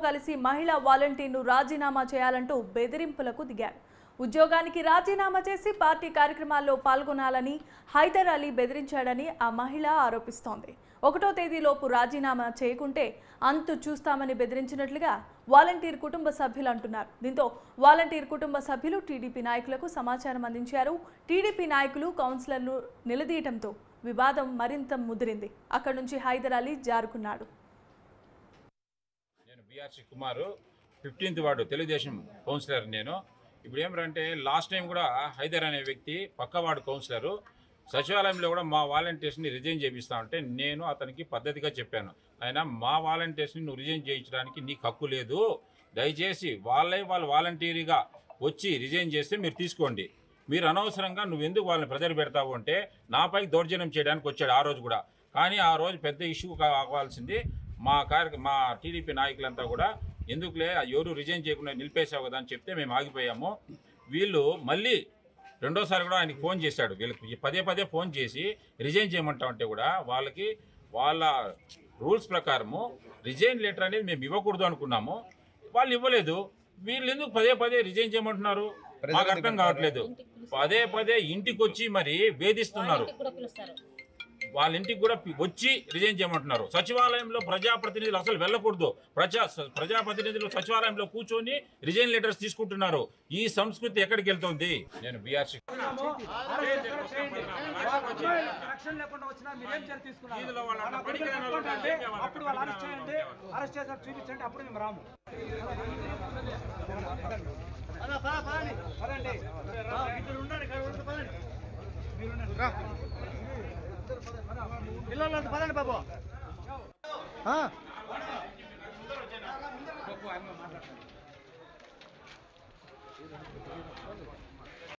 కలిసి మహిళా వాలంటీర్ను రాజీనామా చేయాలంటూ బెదిరింపులకు దిగారు ఉద్యోగానికి రాజీనామా చేసి పార్టీ కార్యక్రమాల్లో పాల్గొనాలని హైదర్ అలీ బెదిరించాడని ఆ మహిళ ఆరోపిస్తోంది ఒకటో తేదీలోపు రాజీనామా చేయకుంటే అంతు చూస్తామని బెదిరించినట్లుగా వాలంటీర్ కుటుంబ సభ్యులు అంటున్నారు దీంతో వాలంటీర్ కుటుంబ సభ్యులు టీడీపీ నాయకులకు సమాచారం అందించారు టీడీపీ నాయకులు కౌన్సిలర్లు నిలదీయడంతో వివాదం మరింత ముదిరింది అక్కడి నుంచి హైదర్ అలీ జారుకున్నాడు నేను BRC Kumar fifteenth ward Telugu Desam councillor నేను ఇప్పుడు ఏమిటంటే లాస్ట్ టైం కూడా హైదర్ అనే వ్యక్తి పక్క వార్డు కౌన్సిలరు సచివాలయంలో కూడా మా వాలంటీర్స్ని రిజైన్ చేపిస్తా ఉంటే నేను అతనికి పద్ధతిగా చెప్పాను ఆయన మా వాలంటీర్స్ని నువ్వు రిజైన్ చేయించడానికి నీకు హక్కు లేదు దయచేసి వాళ్ళే వాళ్ళు వాలంటీర్గా వచ్చి రిజైన్ చేస్తే మీరు తీసుకోండి మీరు అనవసరంగా నువ్వు ఎందుకు వాళ్ళని ప్రెజర్ పెడతావు అంటే నాపై దౌర్జన్యం చేయడానికి వచ్చాడు ఆ రోజు కూడా కానీ ఆ రోజు పెద్ద ఇష్యూ కావాల్సింది మా కార్య మా టీడీపీ నాయకులంతా కూడా ఎందుకులే ఎవరు రిజైన్ చేయకుండా నిలిపేసావు కదా అని చెప్తే మేము ఆగిపోయాము వీళ్ళు మళ్ళీ రెండోసారి కూడా ఆయనకి ఫోన్ చేశాడు వీళ్ళకి పదే పదే ఫోన్ చేసి రిజైన్ చేయమంటామంటే కూడా వాళ్ళకి వాళ్ళ రూల్స్ ప్రకారము రిజైన్ లెటర్ అనేది మేము ఇవ్వకూడదు అనుకున్నాము వాళ్ళు ఇవ్వలేదు వీళ్ళు ఎందుకు పదే పదే రిజైన్ చేయమంటున్నారు మాకు అర్థం కావట్లేదు పదే పదే ఇంటికి వచ్చి మరి వేధిస్తున్నారు ఇంటికి కూడా పిలుస్తారు వాళ్ళ ఇంటికి కూడా పి- వచ్చి రిజైన్ చేయమంటున్నారు సచివాలయంలో ప్రజాప్రతినిధులు అసలు వెళ్ళకూడదు ప్రజా స- ప్రజాప్రతినిధులు సచివాలయంలో కూర్చొని రిజైన్ లెటర్స్ తీసుకుంటున్నారు ఈ సంస్కృతి ఎక్కడికి వెళ్తుంది నేను బీఆర్సీ రక్షణ లేకుండా వచ్చినా మీరేం చర్య తీసుకున్నారు వాళ్ళ అప్పుడు పట్టుకోండి అంటే అప్పుడు వాళ్ళు అరెస్ట్ చేయండి అరెస్ట్ చేశారు చూపించండి అప్పుడు మేము రాము పదండి. ఇద్దరు ఉండండి, ఇక్కడ ఉండండి, పదండి. మీరు ఉండండి. పిల్లలంతా పదండి బాబు ఆ.